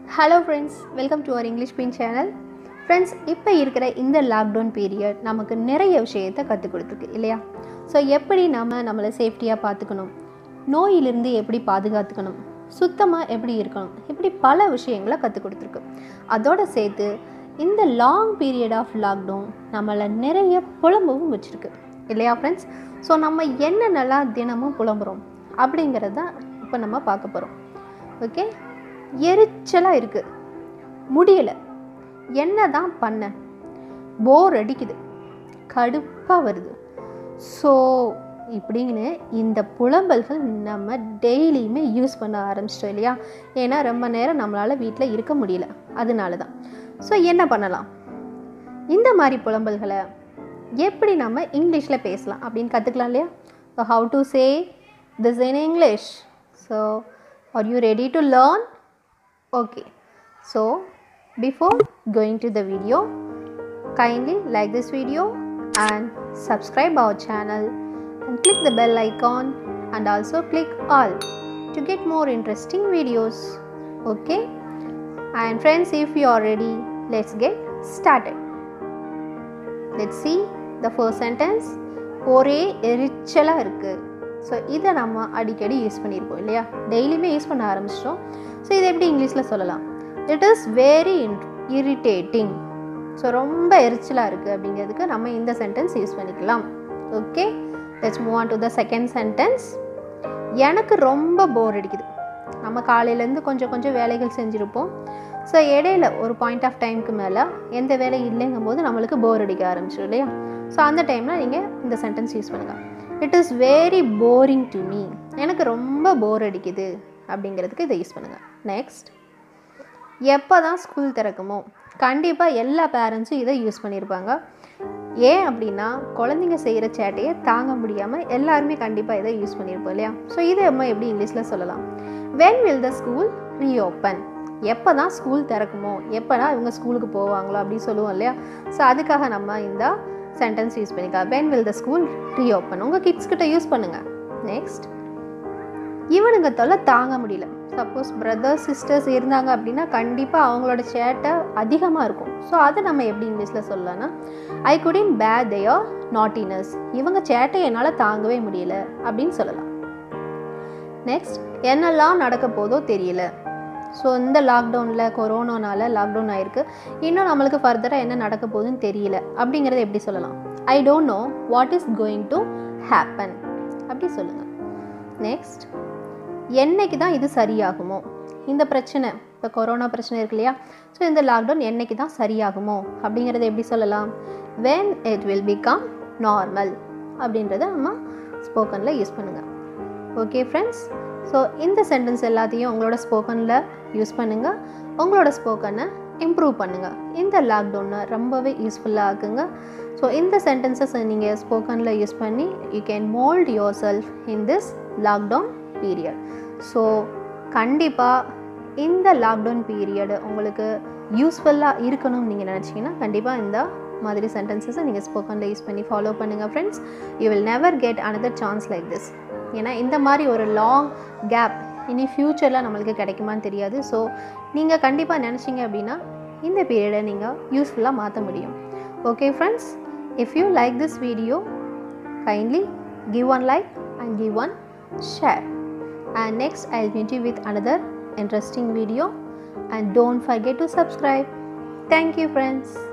hello friends welcome to our English queen channel friends இப்போ இருக்கிற இந்த லாக்டவுன் பீரியட் நமக்கு நிறைய விஷயத்தை கற்றுக் கொடுத்துருக்கு இல்லையா ஸோ எப்படி நம்ம நம்மளை சேஃப்டியாக பார்த்துக்கணும் நோயிலிருந்து எப்படி பாதுகாத்துக்கணும் சுத்தமாக எப்படி இருக்கணும் இப்படி பல விஷயங்களை கற்றுக் கொடுத்துருக்கு அதோடு சேர்த்து இந்த லாங் பீரியட் ஆஃப் லாக்டவுன் நம்மளை நிறைய புலம்பவும் வச்சுருக்கு இல்லையா ஃப்ரெண்ட்ஸ் ஸோ நம்ம என்னென்னலாம் தினமும் புலம்புறோம் அப்படிங்கிறது தான் இப்போ நம்ம பார்க்க போகிறோம் ஓகே எரிச்சலாக இருக்குது முடியலை என்ன தான் பண்ண போர் அடிக்குது கடுப்பாக வருது ஸோ இப்படின்னு இந்த புலம்பல்கள் நம்ம டெய்லியுமே யூஸ் பண்ண ஆரம்பிச்சிட்டோம் இல்லையா ஏன்னா ரொம்ப நேரம் நம்மளால் வீட்டில் இருக்க முடியல அதனால தான் ஸோ என்ன பண்ணலாம் இந்த மாதிரி புலம்பல்களை எப்படி நம்ம இங்கிலீஷில் பேசலாம் அப்படின்னு கற்றுக்கலாம் இல்லையா so how to say this in English so are you ready to learn okay so before going to the video kindly like this video and subscribe our channel and click the bell icon and also click all to get more interesting videos okay and friends if you are ready let's get started let's see the first sentence ஒரே எரிச்சலாக இருக்குது so இதை நம்ம அடிக்கடி use பண்ணியிருப்போம் இல்லையா டெய்லியுமே use பண்ண ஆரம்பிச்சிட்டோம் ஸோ இதை எப்படி இங்கிலீஷில் சொல்லலாம் it is very irritating so ரொம்ப எரிச்சலாக இருக்குது அப்படிங்கிறதுக்கு நம்ம இந்த சென்டென்ஸ் யூஸ் பண்ணிக்கலாம் okay let's move on to the second sentence எனக்கு ரொம்ப போர் அடிக்குது நம்ம காலையிலேருந்து கொஞ்சம் கொஞ்சம் வேலைகள் செஞ்சுருப்போம் ஸோ இடையில ஒரு பாயிண்ட் ஆஃப் டைமுக்கு மேலே எந்த வேலை இல்லைங்கும் போது நம்மளுக்கு போர் அடிக்க ஆரம்பிச்சிடும் இல்லையா ஸோ அந்த டைமில் நீங்கள் இந்த சென்டென்ஸ் யூஸ் பண்ணுங்கள் it is very boring to me எனக்கு ரொம்ப போர் அடிக்குது அப்படிங்கிறதுக்கு இதை யூஸ் பண்ணுங்கள் நெக்ஸ்ட் எப்போ தான் ஸ்கூல் திறக்குமோ கண்டிப்பாக எல்லா பேரண்ட்ஸும் இதை யூஸ் பண்ணியிருப்பாங்க ஏன் அப்படின்னா குழந்தைங்க செய்கிற சேட்டையை தாங்க முடியாமல் எல்லாருமே கண்டிப்பாக இதை யூஸ் பண்ணியிருப்போம் இல்லையா ஸோ இதை நம்ம எப்படி இங்கிலீஷில் சொல்லலாம் when will the school reopen எப்போ தான் ஸ்கூல் திறக்குமோ எப்போனா இவங்க ஸ்கூலுக்கு போவாங்களோ அப்படின்னு சொல்லுவோம் இல்லையா ஸோ அதுக்காக நம்ம இந்த சென்டென்ஸ் யூஸ் பண்ணிக்கலாம் when will the school reopen உங்கள் கிட்ஸ் கிட்ட யூஸ் பண்ணுங்கள் நெக்ஸ்ட் இவனுங்க தொல்லை தாங்க முடியல சப்போஸ் பிரதர்ஸ் சிஸ்டர்ஸ் இருந்தாங்க அப்படின்னா கண்டிப்பாக அவங்களோட சேட்டை அதிகமாக இருக்கும் ஸோ அதை நம்ம எப்படி இங்கிலீஷில் சொல்லலாம்னா I couldn't bear their naughtiness இவங்க சேட்டை என்னால் தாங்கவே முடியல அப்படின்னு சொல்லலாம் நெக்ஸ்ட் என்னெல்லாம் நடக்க போதோ தெரியல ஸோ இந்த லாக்டவுனில் கொரோனானால லாக்டவுன் ஆயிருக்கு இன்னும் நம்மளுக்கு ஃபர்தராக என்ன நடக்க போகுதுன்னு தெரியல அப்படிங்கிறத எப்படி சொல்லலாம் I don't know what is going to happen அப்படி சொல்லுங்கள் நெக்ஸ்ட் என்னைக்கு தான் இது சரியாகுமோ இந்த பிரச்சனை இப்போ கொரோனா பிரச்சனை இருக்கு இல்லையா ஸோ இந்த லாக்டவுன் என்னைக்கு தான் சரியாகுமோ அப்படிங்கிறத எப்படி சொல்லலாம் when it will become normal அப்படின்றத நம்ம ஸ்போக்கனில் யூஸ் பண்ணுங்கள் ஓகே ஃப்ரெண்ட்ஸ் ஸோ இந்த சென்டென்ஸ் எல்லாத்தையும் உங்களோட ஸ்போக்கனில் யூஸ் பண்ணுங்கள் உங்களோட ஸ்போக்கனை இம்ப்ரூவ் பண்ணுங்கள் இந்த லாக்டவுனை ரொம்பவே யூஸ்ஃபுல்லாக ஆக்குங்க ஸோ இந்த சென்டென்சஸ் நீங்கள் ஸ்போக்கனில் யூஸ் பண்ணி you can mould your self in this lockdown period so கண்டிப்பாக இந்த லாக்டவுன் பீரியடு உங்களுக்கு யூஸ்ஃபுல்லாக இருக்கணும்னு நீங்கள் நினச்சிங்கன்னா கண்டிப்பாக இந்த மாதிரி சென்டென்சஸை நீங்கள் ஸ்போக்கனில் யூஸ் பண்ணி ஃபாலோ பண்ணுங்கள் friends you will never get another chance like this ஏன்னா இந்த மாதிரி ஒரு லாங் கேப் இனி ஃப்யூச்சரில் நம்மளுக்கு கிடைக்குமான்னு தெரியாது ஸோ நீங்கள் கண்டிப்பாக நினச்சிங்க அப்படின்னா இந்த பீரியடை நீங்கள் யூஸ்ஃபுல்லாக மாற்ற முடியும் okay friends if you like this video kindly give one like and give one share and next i'll meet you with another interesting video and don't forget to subscribe thank you friends